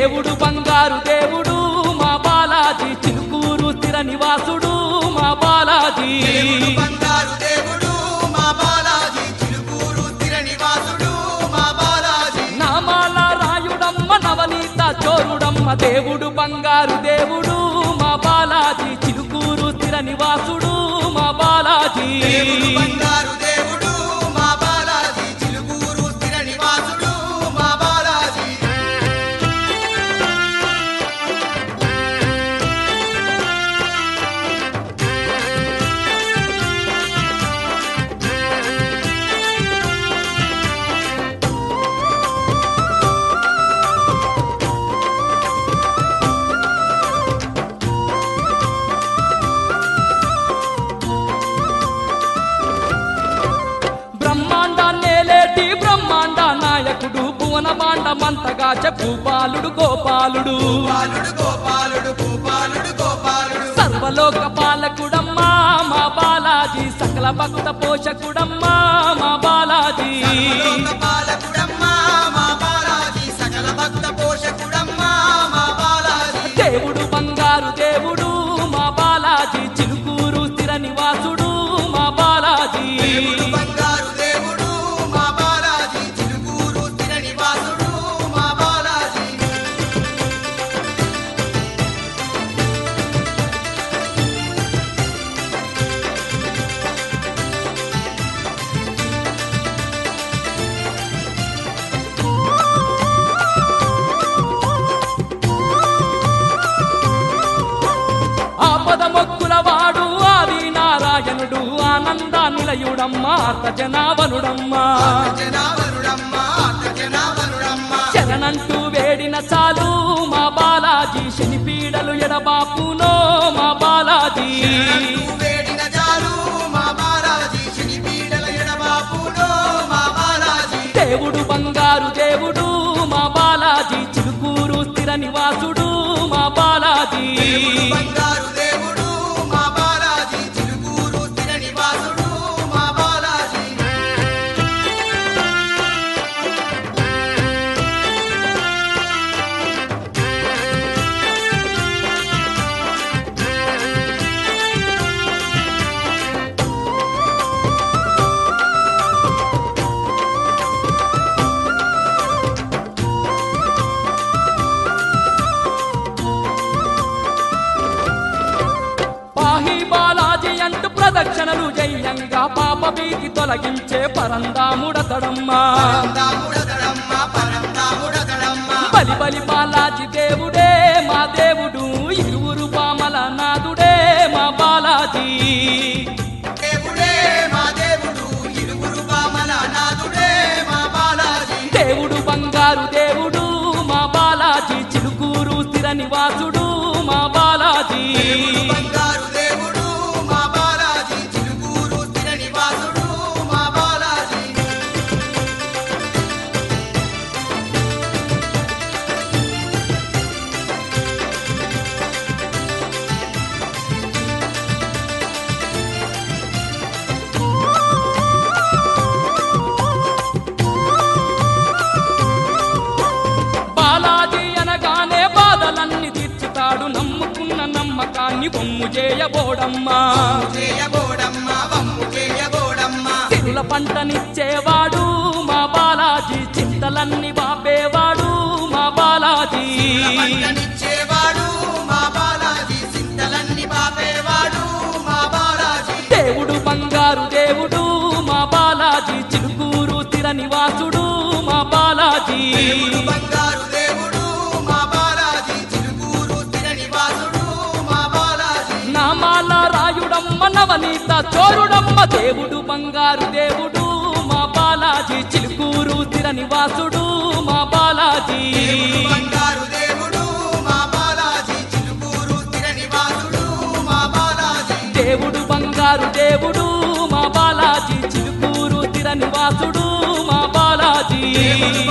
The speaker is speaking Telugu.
దేవుడు బంగారు దేవుడు మా బాలాజీ చిలుకూరు స్థిర నివాసుడు మా బాలాజీ దేవుడు బంగారు దేవుడు మా బాలాజీ చిలుకూరు స్థిర నివాసుడు మా బాలాజీ నామాల రాయుడమ్మ నవనీత చోరుడమ్మ దేవుడు బంగారు దేవుడు మా బాలాజీ చిలుకూరు స్థిర నివాసుడు మా బాలాజీ దేవుడు బంగారు దేవుడు మా బాలాజీ చిలుకూరు స్థిర నివాసుడు మా బాలాజీ బ్రహ్మాండాన్నేలేటి బ్రహ్మాండ నాయకుడు భువన మంతగా చెప్పు బాలుడు గోపాలుడు బాలుడు గోపాలుడు గోపాలుడు గోపాలుడు సర్వలోక పాలకుడమ్మా మా బాలాజీ సకల భక్త పోషకుడమ్మా మా బాలాజీ సర్వలోక పాలకుడమ్మా మా బాలాజీ సకల భక్త పోషకుడమ్మా మా బాలాజీ దేవుడు బంగారు దేవుడు మా బాలాజీ చిలుకూరు స్థిర నివాసుడు మా బాలాజీ దేవుడు బంగారు దేవుడు మా బాలాజీ చిలుకూరు స్థిర నివాసుడు మా బాలాజీ ఆపద మొక్కుల వాడు ఆది నారాయణుడు ఆనంద నిలయుడమ్మా అర్త జనావనుడమ్మా జనావరుడమ్మా జనావరుడమ్మా శరణంటూ వేడిన చాలు మా బాలాజీ శని పీడలు ఎడబాపునో మా బాలాజీ శరణు వేడిన చాలు మా బాలాజీ శని పీడల ఎడబాపునో మా బాలాజీ దేవుడు బంగారు దేవుడు మా బాలాజీ చిలుకూరు స్థిర నివాసుడు మా బాలాజీ దేవుడు బంగారు దేవుడు మా బాలాజీ చిలుకూరు స్థిర నివాసుడు మా బాలాజీ పాహి బాలాజీ అంటూ ప్రదక్షిణలు జయంగా పాప భీతి తొలగించే పరందాముడతడమ్మా పరందాముడదడమ్మా పరందాముడదడమ్మా బలి బలి బాలాజీ దేవుడే మా దేవుడు ఇరువురు పామల నాదుడే మా బాలాజీ దేవుడే మా దేవుడు ఇరువురు బామల నాదుడే మా బాలాజీ దేవుడు బంగారు దేవుడు మా బాలాజీ చిలుకూరు స్థిర నివాసుడు మా బాలాజీ దేవుడు బంగారు దేవుడు మా బాలాజీ చిలుకూరు స్థిర నివాసుడు మా బాలాజీ బాలాజీ అనగానే బాధలన్నీ తీర్చుతాడు నమ్ముకున్న నమ్మకాన్ని బొమ్ము చేయబోడమ్మా చేయబోడమ్మా వమ్ము చేయబోడమ్మా సిరుల పంటనిచ్చేవాడు మా బాలాజీ చింతలన్నీ బాపేవాడు మా బాలాజీ పంటనిచ్చేవాడు మా బాలాజీ సింతలన్నీ బాపేవాడు మా బాలాజీ దేవుడు బంగారు దేవుడు మా బాలాజీ చిలుకూరు స్థిర నివాసుడు మా బాలాజీ దేవుడు బంగారు దేవుడు మా బాలాజీ చిలుకూరు స్థిర నివాసుడు మా బాలాజీ నామాల రాయుడమ్మ నవనీత చోరుడమ్మ దేవుడు బంగారు దేవుడు మా బాలాజీ చిలుకూరు స్థిర నివాసుడు మా బాలాజీ దేవుడు బంగారు దేవుడు మా బాలాజీ చిలుకూరు స్థిర నివాసుడు మా బాలాజీ దేవుడు బంగారు దేవుడు మా బాలాజీ చిలుకూరు స్థిర నివాసుడు మా బాలాజీ దేవుడు